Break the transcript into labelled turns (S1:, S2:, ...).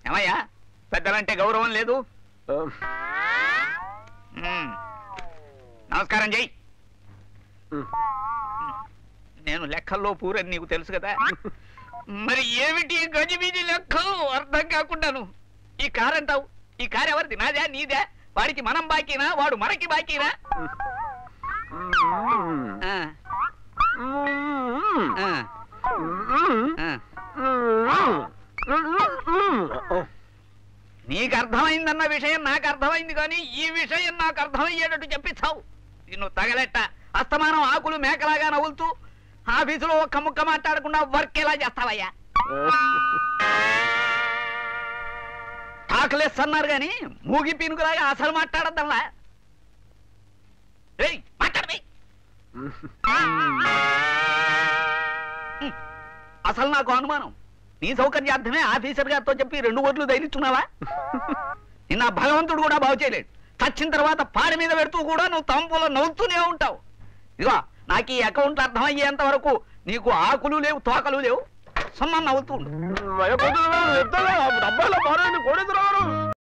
S1: ఏమయ్యా పెద్దలంటే గౌరవం లేదు
S2: ఆ,
S1: మ్మ్. నమస్కారం జై
S2: ఉమ్.
S1: నేను లెక్కల్లో పూరని నీకు తెలుసు కదా మరి ఏమిటి ఈ గజిబిజి లెక్కలు అర్థం కాకుండాను ఈ కార్ అంటావు ఈ కార్ ఎవరిది నాదే నీదే వాడికి మనం బాకీనా వాడు మనకి బాకీనా
S2: ఉమ్.
S1: ఆ,
S2: ఉమ్.
S1: ఆ,
S2: ఉమ్.
S1: ఆ.
S2: ఉమ్.
S1: నీకు అర్థమైందన్న విషయం నాకు అర్థమైంది కానీ ఈ విషయం నాకు అర్థమయ్యేటట్టు చెప్పిస్తావు నిన్ను తగలెట్ట అస్తమానం ఆకులు మేకలాగా నవ్వులుతూ ఆఫీసులో ఒక్క ముక్క మాట్లాడకుండా వర్క్ ఎలా చేస్తావయ్యా టాక్లెస్ అన్నారు గాని మూగి పీనుకులాగా అసలు మాట్లాడద్దంలా ఏయ్ మాట్లాడమే అసలు నాకు అనుమానం నీ సౌకర్యార్థమే ఆఫీసర్ గారితో చెప్పి రెండు ఓట్లు ధైర్యిస్తున్నావా నిన్న భగవంతుడు కూడా బాగు చేయలేడు చచ్చిన తర్వాత పాడి మీద పెడుతూ కూడా నువ్వు తంపులో నవ్వుతూనే ఉంటావు ఇదిగో నాకు ఈ అకౌంట్ అర్థమయ్యేంత వరకు నీకు ఆకులు లేవు తోకలు లేవు సొమ్మ నవ్వుతూ ఉండు
S2: భయపడుతున్నాడు చెప్తాగా డబ్బాలో పారండి కోడేశ్వరరావు